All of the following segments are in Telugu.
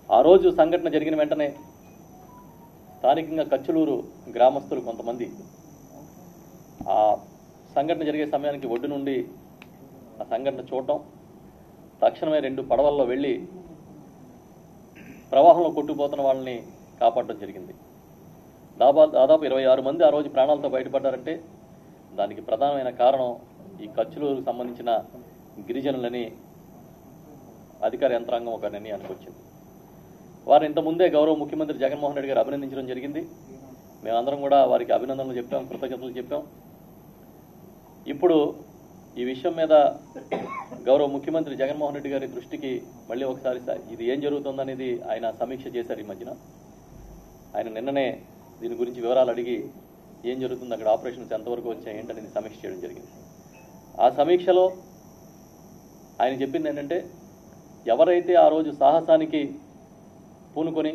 ఆ రోజు సంఘటన జరిగిన వెంటనే స్థానికంగా కచ్చులూరు గ్రామస్తులు కొంతమంది ఆ సంఘటన జరిగే సమయానికి ఒడ్డు నుండి ఆ సంఘటన చూడటం తక్షణమే రెండు పడవల్లో వెళ్ళి ప్రవాహంలో కొట్టుకుపోతున్న వాళ్ళని కాపాడడం జరిగింది దాబా దాదాపు ఇరవై ఆరు మంది ఆ రోజు ప్రాణాలతో బయటపడ్డారంటే దానికి ప్రధానమైన కారణం ఈ కచ్చులూరుకు సంబంధించిన గిరిజనులని అధికార యంత్రాంగం ఒక నిర్ణయానికి వచ్చింది వారు ఇంతకుముందే గౌరవ ముఖ్యమంత్రి జగన్మోహన్ రెడ్డి గారు అభినందించడం జరిగింది మేమందరం కూడా వారికి అభినందనలు చెప్పాం కృతజ్ఞతలు చెప్పాం ఇప్పుడు ఈ విషయం మీద గౌరవ ముఖ్యమంత్రి జగన్మోహన్ రెడ్డి గారి దృష్టికి మళ్ళీ ఒకసారి స- ఇది ఏం జరుగుతుందనేది ఆయన సమీక్ష చేశారు ఈ మధ్యన ఆయన నిన్ననే దీని గురించి వివరాలు అడిగి ఏం జరుగుతుంది అక్కడ ఆపరేషన్స్ ఎంతవరకు వచ్చాయి ఏంటనేది సమీక్ష చేయడం జరిగింది ఆ సమీక్షలో ఆయన చెప్పింది ఏంటంటే ఎవరైతే ఆ రోజు సాహసానికి పూనుకొని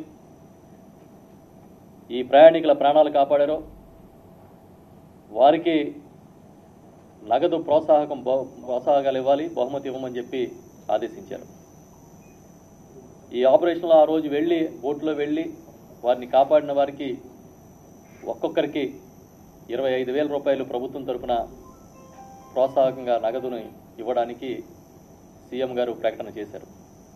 ఈ ప్రయాణికుల ప్రాణాలు కాపాడారో వారికి నగదు ప్రోత్సాహకం బహు- ప్రోత్సాహకాలు ఇవ్వాలి బహుమతి ఇవ్వమని చెప్పి ఆదేశించారు ఈ ఆపరేషన్లో ఆ రోజు వెళ్ళి బోట్లో వెళ్ళి వారిని కాపాడిన వారికి ఒక్కొక్కరికి ఇరవై ఐదు వేల రూపాయలు ప్రభుత్వం తరపున ప్రోత్సాహకంగా నగదును ఇవ్వడానికి సీఎం గారు ప్రకటన చేశారు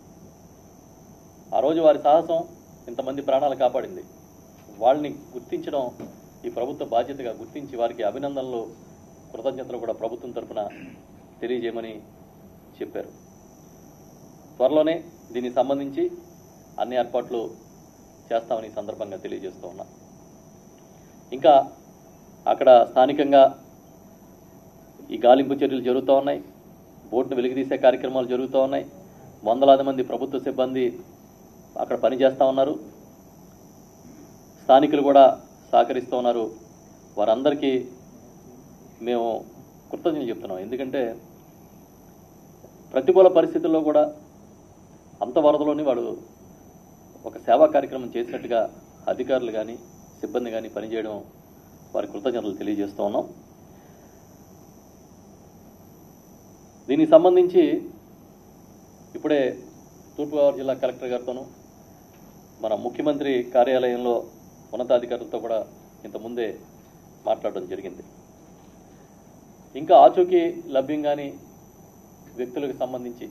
ఆ రోజు వారి సాహసం ఇంతమంది ప్రాణాలు కాపాడింది వాళ్ళని గుర్తించడం ఈ ప్రభుత్వ బాధ్యతగా గుర్తించి వారికి అభినందనలు కృతజ్ఞతలు కూడా ప్రభుత్వం తరపున తెలియజేయమని చెప్పారు త్వరలోనే దీనికి సంబంధించి అన్ని ఏర్పాట్లు చేస్తామని ఈ సందర్భంగా తెలియజేస్తూ ఉన్నా ఇంకా అక్కడ స్థానికంగా ఈ గాలింపు చర్యలు జరుగుతూ ఉన్నాయి బోట్ను వెలికితీసే కార్యక్రమాలు జరుగుతూ ఉన్నాయి వందలాది మంది ప్రభుత్వ సిబ్బంది అక్కడ పనిచేస్తూ ఉన్నారు స్థానికులు కూడా సహకరిస్తూ ఉన్నారు వారందరికీ మేము కృతజ్ఞతలు చెప్తున్నాం ఎందుకంటే ప్రతికూల పరిస్థితుల్లో కూడా అంత వరదలోని వాడు ఒక సేవా కార్యక్రమం చేసినట్టుగా అధికారులు కానీ సిబ్బంది కానీ పనిచేయడం వారి కృతజ్ఞతలు తెలియజేస్తూ ఉన్నాం దీనికి సంబంధించి ఇప్పుడే తూర్పుగోదావరి జిల్లా కలెక్టర్ గారితోనూ మన ముఖ్యమంత్రి కార్యాలయంలో ఉన్నతాధికారులతో కూడా ఇంతకుముందే మాట్లాడడం జరిగింది ఇంకా ఆచూకీ లభ్యం కాని వ్యక్తులకు సంబంధించి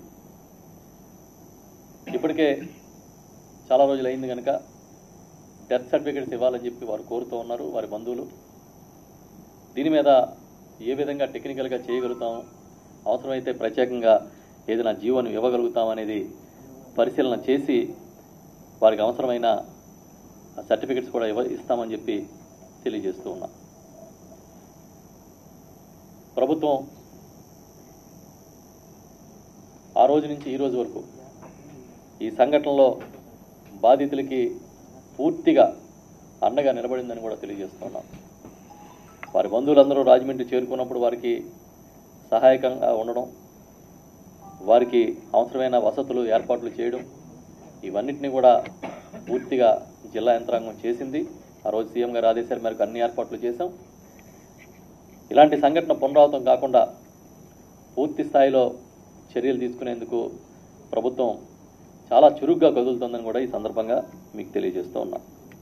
ఇప్పటికే చాలా రోజులు అయింది కనుక డెత్ సర్టిఫికేట్స్ ఇవ్వాలని చెప్పి వారు కోరుతూ ఉన్నారు వారి బంధువులు దీని మీద ఏ విధంగా టెక్నికల్గా చేయగలుగుతాం అవసరమైతే ప్రత్యేకంగా ఏదైనా జీవోను ఇవ్వగలుగుతాం అనేది పరిశీలన చేసి వారికి అవసరమైన సర్టిఫికెట్స్ కూడా ఇవ్వ ఇస్తామని చెప్పి తెలియజేస్తూ ఉన్నా ప్రభుత్వం ఆ రోజు నుంచి ఈ రోజు వరకు ఈ సంఘటనలో బాధితులకి పూర్తిగా అండగా నిలబడిందని కూడా తెలియజేస్తున్నాం వారి బంధువులందరూ రాజమండ్రి చేరుకున్నప్పుడు వారికి సహాయకంగా ఉండడం వారికి అవసరమైన వసతులు ఏర్పాట్లు చేయడం ఇవన్నిటిని కూడా పూర్తిగా జిల్లా యంత్రాంగం చేసింది ఆ రోజు సీఎం గారి ఆదేశాల మేరకు అన్ని ఏర్పాట్లు చేశాం ఇలాంటి సంఘటన పునరావృతం కాకుండా పూర్తి స్థాయిలో చర్యలు తీసుకునేందుకు ప్రభుత్వం చాలా చురుగ్గా కదులుతుందని కూడా ఈ సందర్భంగా మీకు తెలియజేస్తూ ఉన్నా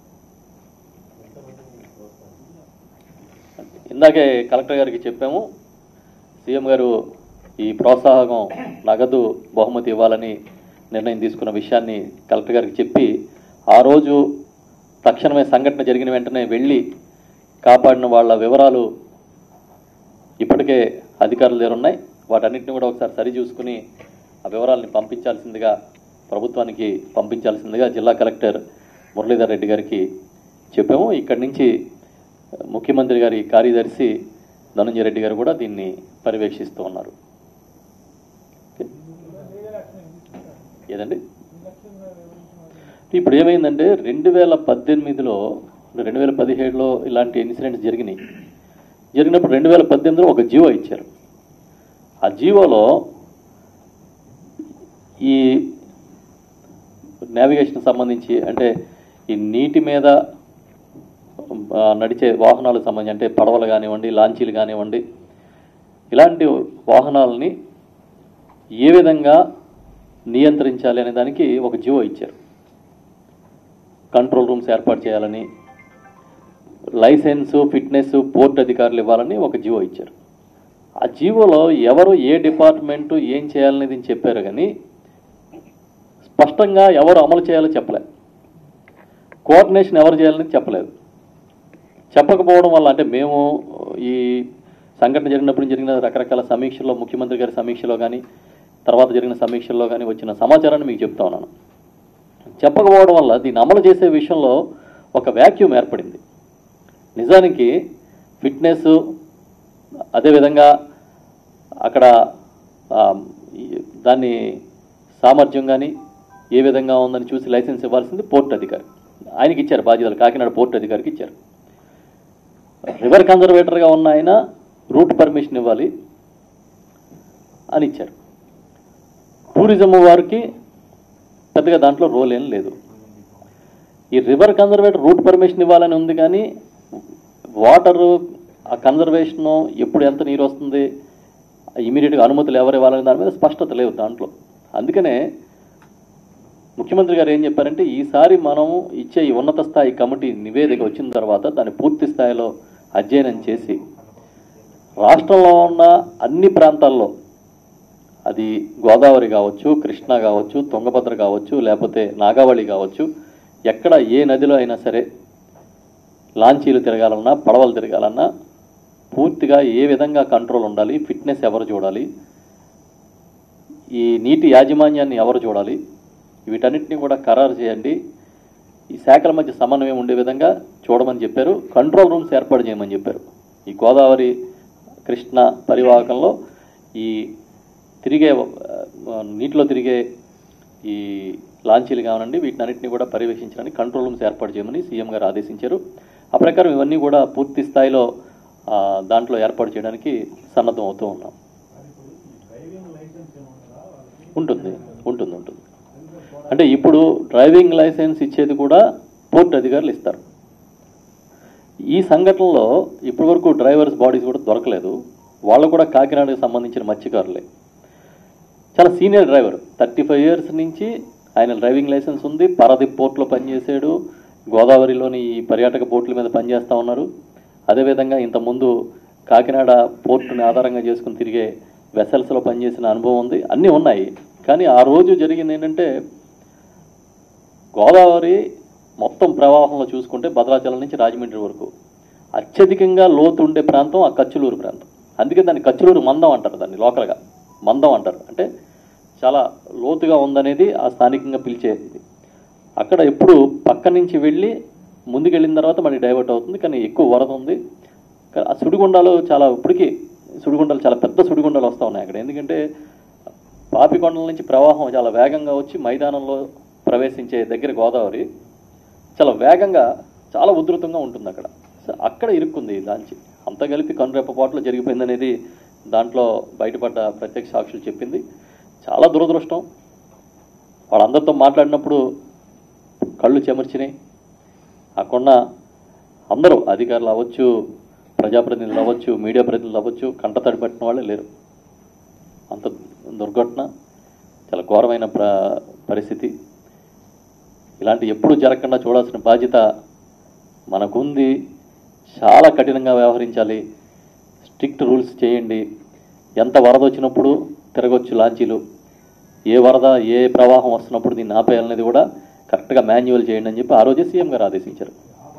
ఇందాకే కలెక్టర్ గారికి చెప్పాము సీఎం గారు ఈ ప్రోత్సాహకం నగదు బహుమతి ఇవ్వాలని నిర్ణయం తీసుకున్న విషయాన్ని కలెక్టర్ గారికి చెప్పి ఆ రోజు తక్షణమే సంఘటన జరిగిన వెంటనే వెళ్ళి కాపాడిన వాళ్ళ వివరాలు ఇప్పటికే అధికారుల దగ్గర ఉన్నాయి వాటన్నిటిని కూడా ఒకసారి సరి చూసుకుని ఆ వివరాలని పంపించాల్సిందిగా ప్రభుత్వానికి పంపించాల్సిందిగా జిల్లా కలెక్టర్ మురళీధర్ రెడ్డి గారికి చెప్పాము ఇక్కడి నుంచి ముఖ్యమంత్రి గారి కార్యదర్శి ధనంజయ రెడ్డి గారు కూడా దీన్ని పర్యవేక్షిస్తూ ఉన్నారు ఏదండి ఇప్పుడు ఏమైందంటే రెండు వేల పద్దెనిమిదిలో రెండు వేల పదిహేడులో ఇలాంటి ఇన్సిడెంట్స్ జరిగినాయి జరిగినప్పుడు రెండు వేల పద్దెనిమిదిలో ఒక జీవో ఇచ్చారు ఆ జీవోలో ఈ నావిగేషన్ సంబంధించి అంటే ఈ నీటి మీద ఆ, నడిచే వాహనాలకు సంబంధించి అంటే పడవలు కానివ్వండి లాంచీలు కానివ్వండి ఇలాంటి వాహనాలని ఏ విధంగా నియంత్రించాలి అనే దానికి ఒక జీవో ఇచ్చారు కంట్రోల్ రూమ్స్ ఏర్పాటు చేయాలని లైసెన్స్ ఫిట్నెస్ పోర్ట్ అధికారులు ఇవ్వాలని ఒక జీవో ఇచ్చారు ఆ జీవోలో ఎవరు ఏ డిపార్ట్మెంటు ఏం చేయాలనేది చెప్పారు కానీ స్పష్టంగా ఎవరు అమలు చేయాలో చెప్పలేదు కోఆర్డినేషన్ ఎవరు చేయాలని చెప్పలేదు చెప్పకపోవడం వల్ల అంటే మేము ఈ సంఘటన జరిగినప్పుడు జరిగిన రకరకాల సమీక్షల్లో ముఖ్యమంత్రి గారి సమీక్షలో కానీ తర్వాత జరిగిన సమీక్షల్లో కానీ వచ్చిన సమాచారాన్ని మీకు చెప్తా ఉన్నాను చెప్పకపోవడం వల్ల దీన్ని అమలు చేసే విషయంలో ఒక వ్యాక్యూమ్ ఏర్పడింది నిజానికి ఫిట్నెస్ అదేవిధంగా అక్కడ ఆ, ఈ- దాన్ని సామర్థ్యం కానీ ఏ విధంగా ఉందని చూసి లైసెన్స్ ఇవ్వాల్సింది పోర్ట్ అధికారి ఆయనకి ఇచ్చారు బాధ్యతలు కాకినాడ పోర్ట్ అధికారికి ఇచ్చారు రివర్ కన్జర్వేటర్గా ఉన్న ఆయన రూట్ పర్మిషన్ ఇవ్వాలి అని ఇచ్చారు టూరిజం వారికి పెద్దగా దాంట్లో రోల్ ఏం లేదు ఈ రివర్ కన్జర్వేటర్ రూట్ పర్మిషన్ ఇవ్వాలని ఉంది కానీ వాటరు ఆ కన్జర్వేషను ఎప్పుడు ఎంత నీరు వస్తుంది ఇమీడియట్గా అనుమతులు ఎవరు ఇవ్వాలనే దాని మీద స్పష్టత లేవు దాంట్లో అందుకనే ముఖ్యమంత్రి గారు ఏం చెప్పారంటే ఈసారి మనం ఇచ్చే ఈ ఉన్నత స్థాయి కమిటీ నివేదిక వచ్చిన తర్వాత దాన్ని పూర్తి స్థాయిలో అధ్యయనం చేసి రాష్ట్రంలో ఉన్న అన్ని ప్రాంతాల్లో అది గోదావరి కావచ్చు కృష్ణ కావచ్చు తుంగభద్ర కావచ్చు లేకపోతే నాగావళి కావచ్చు ఎక్కడ ఏ నదిలో అయినా సరే లాంచీలు తిరగాలన్నా పడవలు తిరగాలన్నా పూర్తిగా ఏ విధంగా కంట్రోల్ ఉండాలి ఫిట్నెస్ ఎవరు చూడాలి ఈ నీటి యాజమాన్యాన్ని ఎవరు చూడాలి వీటన్నిటిని కూడా ఖరారు చేయండి ఈ శాఖల మధ్య సమన్వయం ఉండే విధంగా చూడమని చెప్పారు కంట్రోల్ రూమ్స్ ఏర్పాటు చేయమని చెప్పారు ఈ గోదావరి కృష్ణ పరివాహకంలో ఈ తిరిగే ఆ, నీటిలో తిరిగే ఈ లాంచీలు కావనండి వీటిని అన్నింటినీ కూడా పర్యవేక్షించడానికి కంట్రోల్ రూమ్స్ ఏర్పాటు చేయమని సీఎం గారు ఆదేశించారు ఆ ప్రకారం ఇవన్నీ కూడా పూర్తి స్థాయిలో ఆ, దాంట్లో ఏర్పాటు చేయడానికి సన్నద్ధం అవుతూ ఉన్నాం ఉంటుంది ఉంటుంది ఉంటుంది అంటే ఇప్పుడు డ్రైవింగ్ లైసెన్స్ ఇచ్చేది కూడా పోర్ట్ అధికారులు ఇస్తారు ఈ సంఘటనలో ఇప్పటి వరకు డ్రైవర్స్ బాడీస్ కూడా దొరకలేదు వాళ్ళు కూడా కాకినాడకు సంబంధించిన మత్స్యకారులే చాలా senior driver thirty five years నుంచి ఆయన డ్రైవింగ్ లైసెన్స్ ఉంది పారాదీప్ పోర్ట్లో పనిచేసాడు గోదావరిలోని ఈ పర్యాటక పోర్టుల మీద పనిచేస్తూ ఉన్నారు అదేవిధంగా ఇంతకుముందు కాకినాడ పోర్టుని ఆధారంగా చేసుకుని తిరిగే వెసల్స్లో పనిచేసిన అనుభవం ఉంది అన్నీ ఉన్నాయి కానీ ఆ రోజు జరిగింది ఏంటంటే గోదావరి మొత్తం ప్రవాహంలో చూసుకుంటే భద్రాచలం నుంచి రాజమండ్రి వరకు అత్యధికంగా లోతు ఉండే ప్రాంతం ఆ కచ్చులూరు ప్రాంతం అందుకే దాన్ని కచ్చులూరు మందం అంటారు దాన్ని లోకల్గా మందం అంటారు అంటే చాలా లోతుగా ఉందనేది ఆ స్థానికంగా పిలిచేది అక్కడ ఎప్పుడు పక్క నుంచి వెళ్ళి ముందుకెళ్ళిన తర్వాత మళ్ళీ డైవర్ట్ అవుతుంది కానీ ఎక్కువ వరద ఉంది కా- ఆ సుడిగుండాలు చాలా ఇప్పటికీ సుడిగుండాలు చాలా పెద్ద సుడిగుండాలు వస్తూ ఉన్నాయి అక్కడ ఎందుకంటే పాపికొండల నుంచి ప్రవాహం చాలా వేగంగా వచ్చి మైదానంలో ప్రవేశించే దగ్గర గోదావరి చాలా వేగంగా చాలా ఉధృతంగా ఉంటుంది అక్కడ సో అక్కడ ఇరుక్కుంది ఈ లాంచి అంతా కలిపి కనురెప్పపాట్లో జరిగిపోయిందనేది దాంట్లో బయటపడ్డ ప్రత్యక్ష సాక్షులు చెప్పింది చాలా దురదృష్టం వాళ్ళందరితో మాట్లాడినప్పుడు కళ్ళు చెమర్చినాయి అక్కడున్న అందరూ అధికారులు అవ్వచ్చు ప్రజాప్రతినిధులు అవ్వచ్చు మీడియా ప్రతినిధులు అవ్వచ్చు కంటతడి పట్టిన వాళ్ళే లేరు అంత దుర్ఘటన చాలా ఘోరమైన ప్ర పరిస్థితి ఇలాంటి ఎప్పుడు జరగకుండా చూడాల్సిన బాధ్యత మనకుంది చాలా కఠినంగా వ్యవహరించాలి స్ట్రిక్ట్ రూల్స్ చేయండి ఎంత వరద వచ్చినప్పుడు తిరగొచ్చు లాంచీలు ఏ వరద ఏ ప్రవాహం వస్తున్నప్పుడు దీన్ని ఆపేయాలనేది కూడా కరెక్ట్గా మాన్యువల్ చేయండి అని చెప్పి ఆ రోజే సీఎం గారు ఆదేశించారు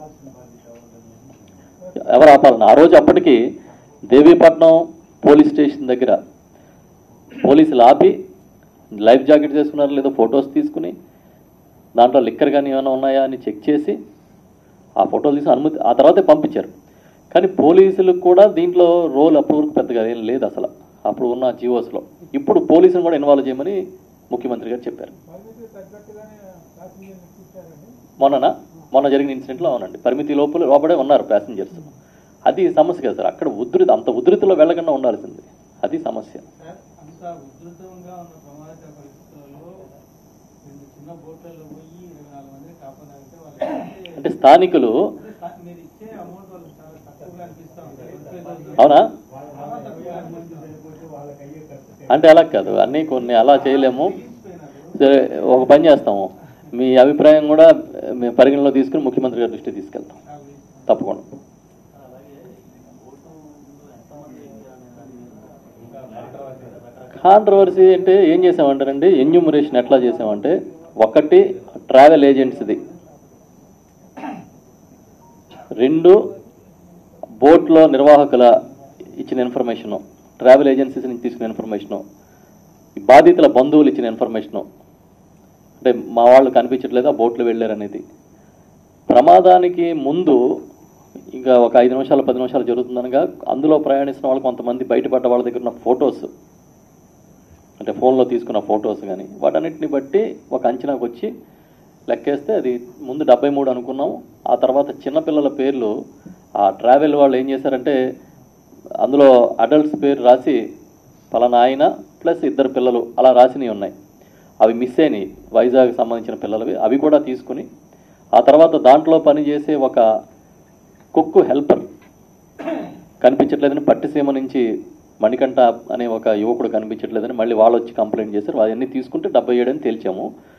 ఎవరు ఆపాలని ఆ రోజు అప్పటికి దేవీపట్నం పోలీస్ స్టేషన్ దగ్గర పోలీసులు ఆపి లైఫ్ జాకెట్ చేసుకున్నారు లేదో ఫొటోస్ తీసుకుని దాంట్లో లిక్కర్ కానీ ఏమైనా ఉన్నాయా అని చెక్ చేసి ఆ ఫోటోలు తీసి అనుమతి ఆ తర్వాతే పంపించారు కానీ పోలీసులకు కూడా దీంట్లో రోల్ అప్పటి వరకు పెద్దగా ఏం లేదు అసలు అప్పుడు ఉన్న జీవోస్లో ఇప్పుడు పోలీసులు కూడా ఇన్వాల్వ్ చేయమని ముఖ్యమంత్రి గారు చెప్పారు పరిమితికి తగ్గట్టుగానే ప్యాసింజర్ ఎక్కించారండి మొన్నన మొన్న జరిగిన ఇన్సిడెంట్లో అవునండి పరిమితి లోపల లోపడే ఉన్నారు ప్యాసింజర్స్ అది సమస్య కదా సార్ అక్కడ ఉధృతి అంత ఉధృతిలో వెళ్ళకుండా ఉండాల్సింది అది సమస్య సార్ అంత ఉధృతంగా ఉన్న ప్రమాదకర పరిస్థితుల్లో రెండు చిన్న బోట్లలో పోయి ఇరవై నాలుగు మందిని కాపాడాలంటే వాళ్ళకి అంటే స్థానికులు అదే సార్ మీరు ఇచ్చే అమౌంట్ వాళ్ళకి చాలా తక్కువగా అనిపిస్తా ఉంటుంది అవునా చాలా తక్కువగా అనిపిస్తుంది అంటే అలా కాదు అన్నీ కొన్ని అలా చేయలేము తెలిసిపోయినారు సరే ఒక పని చేస్తాము మీ అభిప్రాయం కూడా మేము పరిగణలో తీసుకుని ముఖ్యమంత్రి గారి దృష్టికి తీసుకెళ్తాం తప్పకుండా కాంట్రవర్సీ అంటే ఏం చేసామంటారండి ఎన్యూమరేషన్ ఎట్లా చేసామంటే ఒకటి ట్రావెల్ ఏజెంట్స్ది రెండు బోట్లో నిర్వాహకుల ఇచ్చిన ఇన్ఫర్మేషను ట్రావెల్ ఏజెన్సీస్ నుంచి తీసుకున్న ఇన్ఫర్మేషను ఈ బాధితుల బంధువులు ఇచ్చిన ఇన్ఫర్మేషను అంటే మా వాళ్ళు కనిపించట్లేదు ఆ బోట్లు వెళ్ళారనేది ప్రమాదానికి ముందు ఇంకా ఒక ఐదు నిమిషాలు పది నిమిషాలు జరుగుతుందనగా అందులో ప్రయాణిస్తున్న వాళ్ళు కొంతమంది బయటపడ్డ వాళ్ళ దగ్గర ఉన్న ఫొటోస్ అంటే ఫోన్లో తీసుకున్న ఫొటోస్ కానీ వాటన్నిటిని బట్టి ఒక అంచనాకు వచ్చి లెక్కేస్తే అది ముందు డెబ్బై మూడు అనుకున్నాం ఆ తర్వాత చిన్నపిల్లల పేర్లు ఆ ట్రావెల్ వాళ్ళు ఏం చేశారంటే అందులో అడల్ట్స్ పేరు రాసి పలానా ఆయన ప్లస్ ఇద్దరు పిల్లలు అలా రాసినవి ఉన్నాయి అవి మిస్ అయినాయి వైజాగ్ సంబంధించిన పిల్లలవి అవి కూడా తీసుకుని ఆ తర్వాత దాంట్లో పనిచేసే ఒక కుక్ హెల్పర్ కనిపించట్లేదని పట్టిసీమ నుంచి మణికంఠ అనే ఒక యువకుడు కనిపించట్లేదని మళ్ళీ వాళ్ళు వచ్చి కంప్లైంట్ చేశారు అవన్నీ తీసుకుంటే డెబ్బై ఏడు అని తేల్చాము